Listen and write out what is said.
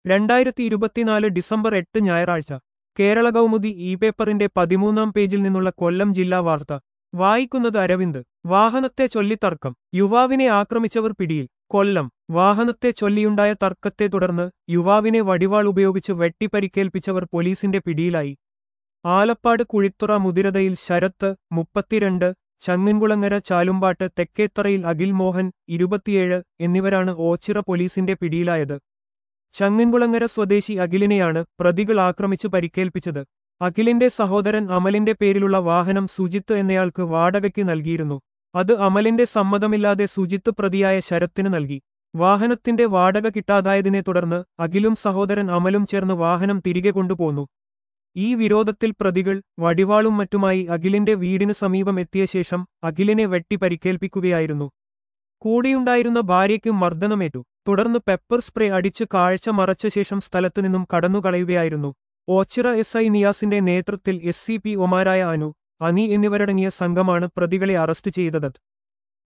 രണ്ടായിരത്തി ഇരുപത്തിനാല് ഡിസംബർ എട്ട് ഞായറാഴ്ച കേരള കൗമുദി ഇ പേപ്പറിന്റെ പതിമൂന്നാം പേജിൽ നിന്നുള്ള കൊല്ലം ജില്ലാ വാർത്ത വായിക്കുന്നത് അരവിന്ദ് വാഹനത്തെ ചൊല്ലി തർക്കം യുവാവിനെ ആക്രമിച്ചവർ പിടിയിൽ കൊല്ലം വാഹനത്തെ ചൊല്ലിയുണ്ടായ തർക്കത്തെ തുടർന്ന് യുവാവിനെ വടിവാൾ ഉപയോഗിച്ച് വെട്ടിപ്പരിക്കേൽപ്പിച്ചവർ പോലീസിന്റെ പിടിയിലായി ആലപ്പാട് കുഴിത്തുറ മുതിരതയിൽ ശരത്ത് മുപ്പത്തിരണ്ട് ചങ്ങൻകുളങ്ങര ചാലുംപാട്ട് തെക്കേത്തറയിൽ അഖിൽ മോഹൻ ഇരുപത്തിയേഴ് എന്നിവരാണ് ഓച്ചിറ പോലീസിന്റെ പിടിയിലായത് ചങ്ങൻകുളങ്ങര സ്വദേശി അഖിലിനെയാണ് പ്രതികൾ ആക്രമിച്ച് പരിക്കേൽപ്പിച്ചത് അഖിലിന്റെ സഹോദരൻ അമലിന്റെ പേരിലുള്ള വാഹനം സുജിത്ത് എന്നയാൾക്ക് വാടകയ്ക്ക് നൽകിയിരുന്നു അത് അമലിന്റെ സമ്മതമില്ലാതെ സുജിത്ത് പ്രതിയായ ശരത്തിന് നൽകി വാഹനത്തിന്റെ വാടക കിട്ടാതായതിനെ തുടർന്ന് അഖിലും സഹോദരൻ അമലും ചേർന്ന് വാഹനം തിരികെ കൊണ്ടുപോന്നു ഈ വിരോധത്തിൽ പ്രതികൾ വടിവാളും മറ്റുമായി അഖിലിന്റെ വീടിന് സമീപം എത്തിയ ശേഷം അഖിലിനെ വെട്ടി പരിക്കേൽപ്പിക്കുകയായിരുന്നു കൂടെയുണ്ടായിരുന്ന ഭാര്യയ്ക്ക് മർദ്ദനമേറ്റു തുടർന്ന് പെപ്പർ സ്പ്രേ അടിച്ച് കാഴ്ച മറച്ച ശേഷം സ്ഥലത്തുനിന്നും കടന്നുകളയുകയായിരുന്നു ഓച്ചിറ എസ് ഐ നിയാസിന്റെ നേതൃത്വത്തിൽ എസ് സി പി ഒമാരായ അനു അനി എന്നിവരടങ്ങിയ സംഘമാണ് പ്രതികളെ അറസ്റ്റ് ചെയ്തത്